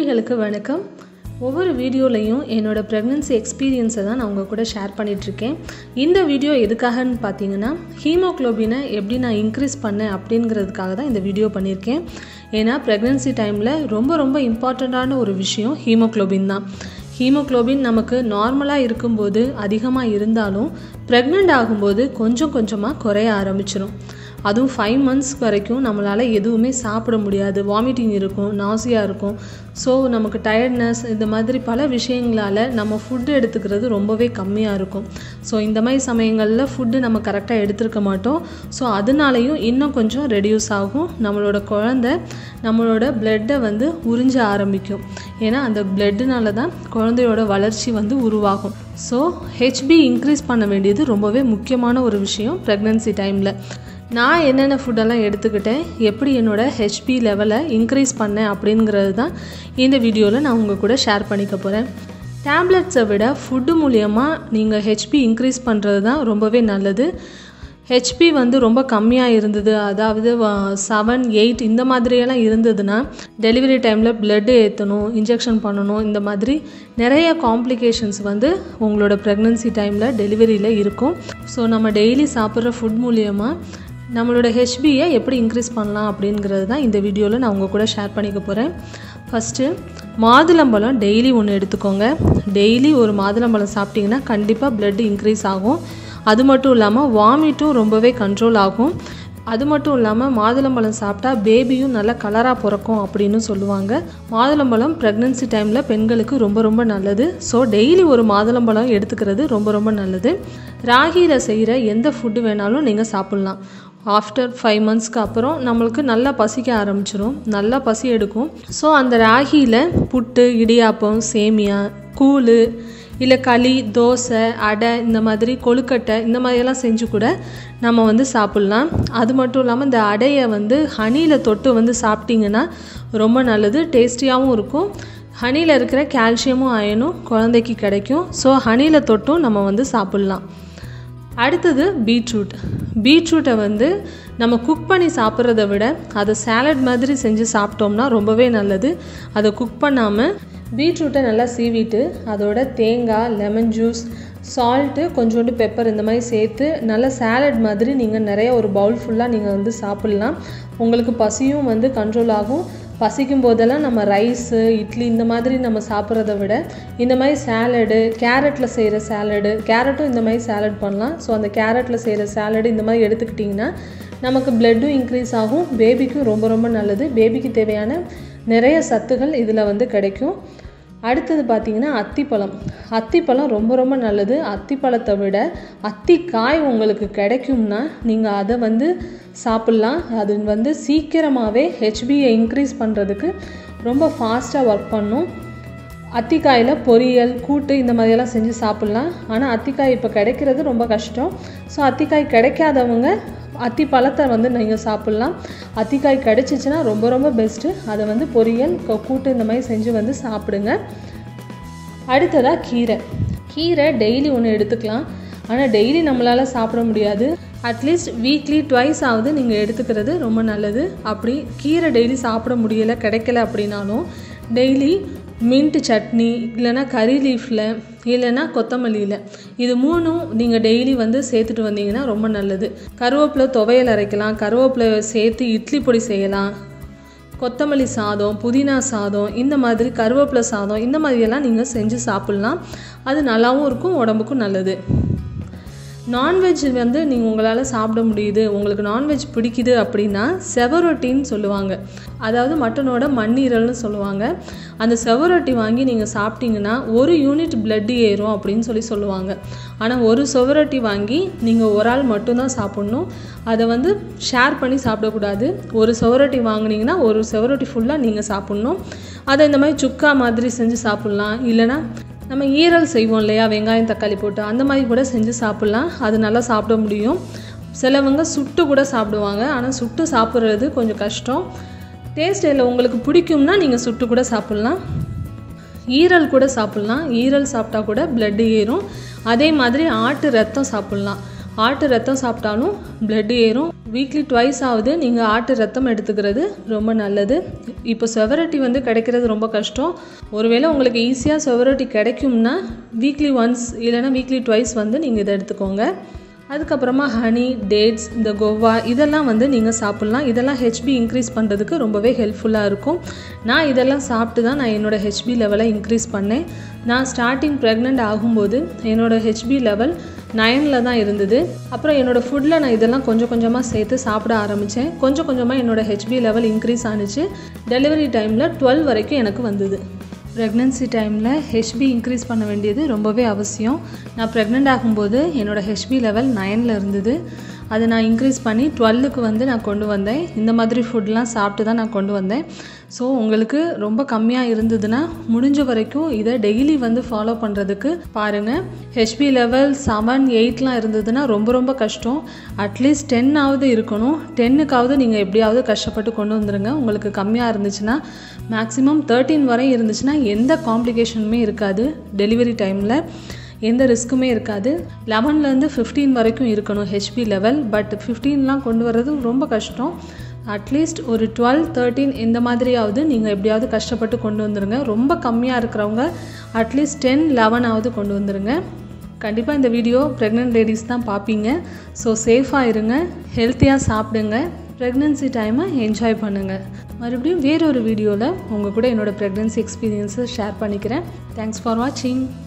நேயர்களுக்கு வணக்கம் ஒவ்வொரு வீடியோலையும் என்னோட ப்ரெக்னன்சி எக்ஸ்பீரியன்ஸை தான் நான் உங்கள் கூட ஷேர் பண்ணிகிட்ருக்கேன் இந்த வீடியோ எதுக்காகன்னு பார்த்தீங்கன்னா ஹீமோக்ளோபினை எப்படி நான் இன்க்ரீஸ் பண்ணேன் அப்படிங்கிறதுக்காக தான் இந்த வீடியோ பண்ணியிருக்கேன் ஏன்னா ப்ரெக்னன்சி டைமில் ரொம்ப ரொம்ப இம்பார்ட்டண்ட்டான ஒரு விஷயம் ஹீமோக்ளோபின் தான் ஹீமோக்ளோபின் நமக்கு நார்மலாக இருக்கும்போது அதிகமாக இருந்தாலும் ப்ரெக்னென்ட் ஆகும்போது கொஞ்சம் கொஞ்சமாக குறைய ஆரம்பிச்சிடும் அதுவும் ஃபைவ் மந்த்ஸ் வரைக்கும் நம்மளால் எதுவுமே சாப்பிட முடியாது வாமிட்டிங் இருக்கும் நாசியாக இருக்கும் ஸோ நமக்கு டயர்ட்னஸ் இந்த மாதிரி பல விஷயங்களால் நம்ம ஃபுட்டு எடுத்துக்கிறது ரொம்பவே கம்மியாக இருக்கும் ஸோ இந்த மாதிரி சமயங்களில் ஃபுட்டு நம்ம கரெக்டாக எடுத்துருக்க மாட்டோம் ஸோ அதனாலையும் இன்னும் கொஞ்சம் ரெடியூஸ் ஆகும் நம்மளோட குழந்த நம்மளோட பிளட்டை வந்து உறிஞ்ச ஆரம்பிக்கும் ஏன்னா அந்த பிளட்டுனால தான் குழந்தையோட வளர்ச்சி வந்து உருவாகும் ஸோ ஹெச்பி இன்க்ரீஸ் பண்ண வேண்டியது ரொம்பவே முக்கியமான ஒரு விஷயம் ப்ரெக்னன்சி டைமில் நான் என்னென்ன ஃபுட்டெல்லாம் எடுத்துக்கிட்டேன் எப்படி என்னோடய ஹெச்பி லெவலை இன்க்ரீஸ் பண்ணேன் அப்படிங்கிறது தான் இந்த வீடியோவில் நான் உங்கள் கூட ஷேர் பண்ணிக்க போகிறேன் டேப்லெட்ஸை விட ஃபுட்டு மூலியமாக நீங்கள் ஹெச்பி இன்க்ரீஸ் பண்ணுறது தான் ரொம்பவே நல்லது ஹெச்பி வந்து ரொம்ப கம்மியாக இருந்தது அதாவது செவன் எயிட் இந்த மாதிரியெல்லாம் இருந்ததுன்னா டெலிவரி டைமில் பிளட்டு ஏற்றணும் இன்ஜெக்ஷன் பண்ணணும் இந்த மாதிரி நிறைய காம்ப்ளிகேஷன்ஸ் வந்து உங்களோட ப்ரெக்னன்சி டைமில் டெலிவரியில் இருக்கும் ஸோ நம்ம டெய்லி சாப்பிட்ற ஃபுட் மூலியமாக நம்மளோட ஹெச்பியை எப்படி இன்க்ரீஸ் பண்ணலாம் அப்படிங்கிறது தான் இந்த வீடியோவில் நான் உங்கள் கூட ஷேர் பண்ணிக்க போகிறேன் ஃபஸ்ட்டு மாதுளம்பழம் டெய்லி ஒன்று எடுத்துக்கோங்க டெய்லி ஒரு மாதுளம்பழம் சாப்பிட்டிங்கன்னா கண்டிப்பாக பிளட் இன்க்ரீஸ் ஆகும் அது மட்டும் இல்லாமல் வாமிட்டும் ரொம்பவே கண்ட்ரோல் ஆகும் அது மட்டும் இல்லாமல் மாதுளம்பழம் சாப்பிட்டா பேபியும் நல்லா கலராக பிறக்கும் அப்படின்னு சொல்லுவாங்க மாதுளம்பழம் ப்ரெக்னன்சி டைமில் பெண்களுக்கு ரொம்ப ரொம்ப நல்லது ஸோ டெய்லி ஒரு மாதுளம்பழம் எடுத்துக்கிறது ரொம்ப ரொம்ப நல்லது ராகியில் செய்கிற எந்த ஃபுட்டு வேணாலும் நீங்கள் சாப்பிட்லாம் ஆஃப்டர் ஃபைவ் மந்த்ஸ்க்கு அப்புறம் நம்மளுக்கு நல்லா பசிக்க ஆரம்பிச்சிடும் நல்லா பசி எடுக்கும் ஸோ அந்த ராகியில் புட்டு இடியாப்பம் சேமியா கூழ் இல்லை களி தோசை அடை இந்த மாதிரி கொழுக்கட்டை இந்த மாதிரியெல்லாம் செஞ்சு கூட நம்ம வந்து சாப்பிட்லாம் அது மட்டும் இல்லாமல் இந்த அடையை வந்து ஹனியில் தொட்டு வந்து சாப்பிட்டிங்கன்னா ரொம்ப நல்லது டேஸ்டியாகவும் இருக்கும் ஹனியில் இருக்கிற கால்சியமும் அயனும் குழந்தைக்கு கிடைக்கும் ஸோ ஹனியில் தொட்டும் நம்ம வந்து சாப்பிட்லாம் அடுத்தது பீட்ரூட் பீட்ரூட்டை வந்து நம்ம குக் பண்ணி சாப்பிட்றத விட அதை சாலட் மாதிரி செஞ்சு சாப்பிட்டோம்னா ரொம்பவே நல்லது அதை குக் பண்ணாமல் பீட்ரூட்டை நல்லா சீவிட்டு அதோட தேங்காய் லெமன் ஜூஸ் சால்ட்டு கொஞ்சோண்டு பெப்பர் இந்த மாதிரி சேர்த்து நல்லா சாலட் மாதிரி நீங்கள் நிறைய ஒரு பவுல் ஃபுல்லாக நீங்கள் வந்து சாப்பிட்லாம் உங்களுக்கு பசியும் வந்து கண்ட்ரோல் ஆகும் பசிக்கும் போதெல்லாம் நம்ம ரைஸு இட்லி இந்த மாதிரி நம்ம சாப்பிட்றத விட இந்த மாதிரி சேலடு கேரட்டில் செய்கிற சேலடு கேரட்டும் இந்த மாதிரி சேலட் பண்ணலாம் ஸோ அந்த கேரட்டில் செய்கிற சேலடு இந்த மாதிரி எடுத்துக்கிட்டிங்கன்னா நமக்கு பிளட்டும் இன்க்ரீஸ் ஆகும் பேபிக்கும் ரொம்ப ரொம்ப நல்லது பேபிக்கு தேவையான நிறைய சத்துகள் இதில் வந்து கிடைக்கும் அடுத்தது பார்த்திங்கன்னா அத்திப்பழம் அத்திப்பழம் ரொம்ப ரொம்ப நல்லது அத்திப்பழத்தை விட அத்திக்காய் உங்களுக்கு கிடைக்கும்னா நீங்கள் அதை வந்து சாப்பிட்லாம் அது வந்து சீக்கிரமாகவே ஹெச்பியை இன்க்ரீஸ் பண்ணுறதுக்கு ரொம்ப ஃபாஸ்ட்டாக ஒர்க் பண்ணும் அத்திக்காயில் பொரியல் கூட்டு இந்த மாதிரியெல்லாம் செஞ்சு சாப்பிட்லாம் ஆனால் அத்திக்காய் இப்போ கிடைக்கிறது ரொம்ப கஷ்டம் ஸோ அத்திக்காய் கிடைக்காதவங்க அத்தி பழத்தை வந்து நீங்கள் சாப்பிட்லாம் அத்திக்காய் கிடச்சிச்சின்னா ரொம்ப ரொம்ப பெஸ்ட்டு அதை வந்து பொரியல் கூட்டு இந்த மாதிரி செஞ்சு வந்து சாப்பிடுங்க அடுத்ததாக கீரை கீரை டெய்லி ஒன்று எடுத்துக்கலாம் ஆனால் டெய்லி நம்மளால் சாப்பிட முடியாது அட்லீஸ்ட் வீக்லி ட்வைஸ் ஆகுது நீங்கள் எடுத்துக்கிறது ரொம்ப நல்லது அப்படி கீரை டெய்லி சாப்பிட முடியலை கிடைக்கல அப்படின்னாலும் டெய்லி மின்ட் சட்னி இல்லைனா கறி லீஃபில் இல்லைன்னா கொத்தமல்லியில் இது மூணும் நீங்கள் டெய்லி வந்து சேர்த்துட்டு வந்தீங்கன்னா ரொம்ப நல்லது கருவேப்பிலை துவையல் அரைக்கலாம் கருவேப்பிலை சேர்த்து இட்லி பொடி செய்யலாம் கொத்தமல்லி சாதம் புதினா சாதம் இந்த மாதிரி கருவேப்பிலை சாதம் இந்த மாதிரியெல்லாம் நீங்கள் செஞ்சு சாப்பிட்லாம் அது நல்லாவும் இருக்கும் உடம்புக்கும் நல்லது நான்வெஜ் வந்து நீங்கள் உங்களால் சாப்பிட முடியுது உங்களுக்கு நான்வெஜ் பிடிக்குது அப்படின்னா செவரொட்டின்னு சொல்லுவாங்க அதாவது மட்டனோட மண்ணீரல்னு சொல்லுவாங்க அந்த செவரொட்டி வாங்கி நீங்கள் சாப்பிட்டீங்கன்னா ஒரு யூனிட் பிளட் ஏறும் அப்படின்னு சொல்லி சொல்லுவாங்க ஆனால் ஒரு செவரொட்டி வாங்கி நீங்கள் ஒரு ஆள் மட்டும்தான் சாப்பிட்ணும் அதை வந்து ஷேர் பண்ணி சாப்பிடக்கூடாது ஒரு செவரொட்டி வாங்கினீங்கன்னா ஒரு செவரொட்டி ஃபுல்லாக நீங்கள் சாப்பிட்ணும் அதை இந்த மாதிரி சுக்கா மாதிரி செஞ்சு சாப்பிட்லாம் இல்லைனா நம்ம ஈரல் செய்வோம் இல்லையா வெங்காயம் தக்காளி போட்டு அந்த மாதிரி கூட செஞ்சு சாப்பிட்லாம் அது நல்லா சாப்பிட முடியும் சிலவங்க சுட்டு கூட சாப்பிடுவாங்க ஆனால் சுட்டு சாப்பிட்றது கொஞ்சம் கஷ்டம் டேஸ்ட் இல்லை உங்களுக்கு பிடிக்கும்னா நீங்கள் சுட்டு கூட சாப்பிட்லாம் ஈரல் கூட சாப்பிட்லாம் ஈரல் சாப்பிட்டா கூட பிளட்டு ஏறும் அதே மாதிரி ஆட்டு ரத்தம் சாப்பிட்லாம் ஆட்டு ரத்தம் சாப்பிட்டாலும் பிளட் ஏறும் வீக்லி ட்வைஸ் ஆகுது நீங்கள் ஆட்டு ரத்தம் எடுத்துக்கிறது ரொம்ப நல்லது இப்போ செவரட்டி வந்து கிடைக்கிறது ரொம்ப கஷ்டம் ஒருவேளை உங்களுக்கு ஈஸியாக செவரட்டி கிடைக்கும்னா வீக்லி ஒன்ஸ் இல்லைன்னா வீக்லி ட்வைஸ் வந்து நீங்கள் இதை எடுத்துக்கோங்க அதுக்கப்புறமா ஹனி டேட்ஸ் இந்த கோவா இதெல்லாம் வந்து நீங்கள் சாப்பிட்லாம் இதெல்லாம் ஹெச்பி இன்க்ரீஸ் பண்ணுறதுக்கு ரொம்பவே ஹெல்ப்ஃபுல்லாக இருக்கும் நான் இதெல்லாம் சாப்பிட்டு தான் நான் என்னோடய ஹெச்பி லெவலை இன்க்ரீஸ் பண்ணேன் நான் ஸ்டார்டிங் ப்ரெக்னென்ட் ஆகும்போது என்னோடய ஹெச்பி லெவல் நைனில் தான் இருந்தது அப்புறம் என்னோடய ஃபுட்டில் நான் இதெல்லாம் கொஞ்சம் கொஞ்சமாக சேர்த்து சாப்பிட ஆரம்பித்தேன் கொஞ்சம் கொஞ்சமாக என்னோடய ஹெச்பி லெவல் இன்க்ரீஸ் ஆணுச்சு டெலிவரி டைமில் டுவெல் வரைக்கும் எனக்கு வந்தது ப்ரெக்னென்சி டைமில் ஹெச்பி இன்க்ரீஸ் பண்ண வேண்டியது ரொம்பவே அவசியம் நான் ப்ரெக்னென்ட் ஆகும்போது என்னோடய ஹெச்பி லெவல் நைனில் இருந்தது அதை நான் இன்க்ரீஸ் பண்ணி டுவெல்லுக்கு வந்து நான் கொண்டு வந்தேன் இந்த மாதிரி ஃபுட்லாம் சாப்பிட்டு தான் நான் கொண்டு வந்தேன் ஸோ உங்களுக்கு ரொம்ப கம்மியாக இருந்ததுன்னா முடிஞ்ச வரைக்கும் இதை டெய்லி வந்து ஃபாலோ பண்ணுறதுக்கு பாருங்கள் ஹெச்பி லெவல் செவன் எயிட்லாம் இருந்ததுன்னா ரொம்ப ரொம்ப கஷ்டம் அட்லீஸ்ட் டென்னாவது இருக்கணும் டென்னுக்காவது நீங்கள் எப்படியாவது கஷ்டப்பட்டு கொண்டு வந்துடுங்க உங்களுக்கு கம்மியாக இருந்துச்சுன்னா மேக்ஸிமம் தேர்ட்டீன் வரை இருந்துச்சுன்னா எந்த காம்ப்ளிகேஷனுமே இருக்காது டெலிவரி டைமில் எந்த ரிஸ்க்குமே இருக்காது லெவன்லேருந்து ஃபிஃப்டீன் வரைக்கும் இருக்கணும் ஹெச்பி லெவல் பட் ஃபிஃப்டீன்லாம் கொண்டு வர்றது ரொம்ப கஷ்டம் அட்லீஸ்ட் ஒரு டுவெல் தேர்ட்டீன் இந்த மாதிரியாவது நீங்கள் எப்படியாவது கஷ்டப்பட்டு கொண்டு வந்துடுங்க ரொம்ப கம்மியாக இருக்கிறவங்க அட்லீஸ்ட் டென் லெவனாவது கொண்டு வந்துடுங்க கண்டிப்பாக இந்த வீடியோ ப்ரெக்னென்ட் லேடிஸ் தான் பார்ப்பீங்க ஸோ சேஃபாக இருங்க ஹெல்த்தியாக சாப்பிடுங்க ப்ரெக்னென்சி டைமை என்ஜாய் பண்ணுங்கள் மறுபடியும் வேறொரு வீடியோவில் உங்கள் கூட என்னோடய ப்ரெக்னென்சி எக்ஸ்பீரியன்ஸை ஷேர் பண்ணிக்கிறேன் தேங்க்ஸ் ஃபார் வாட்சிங்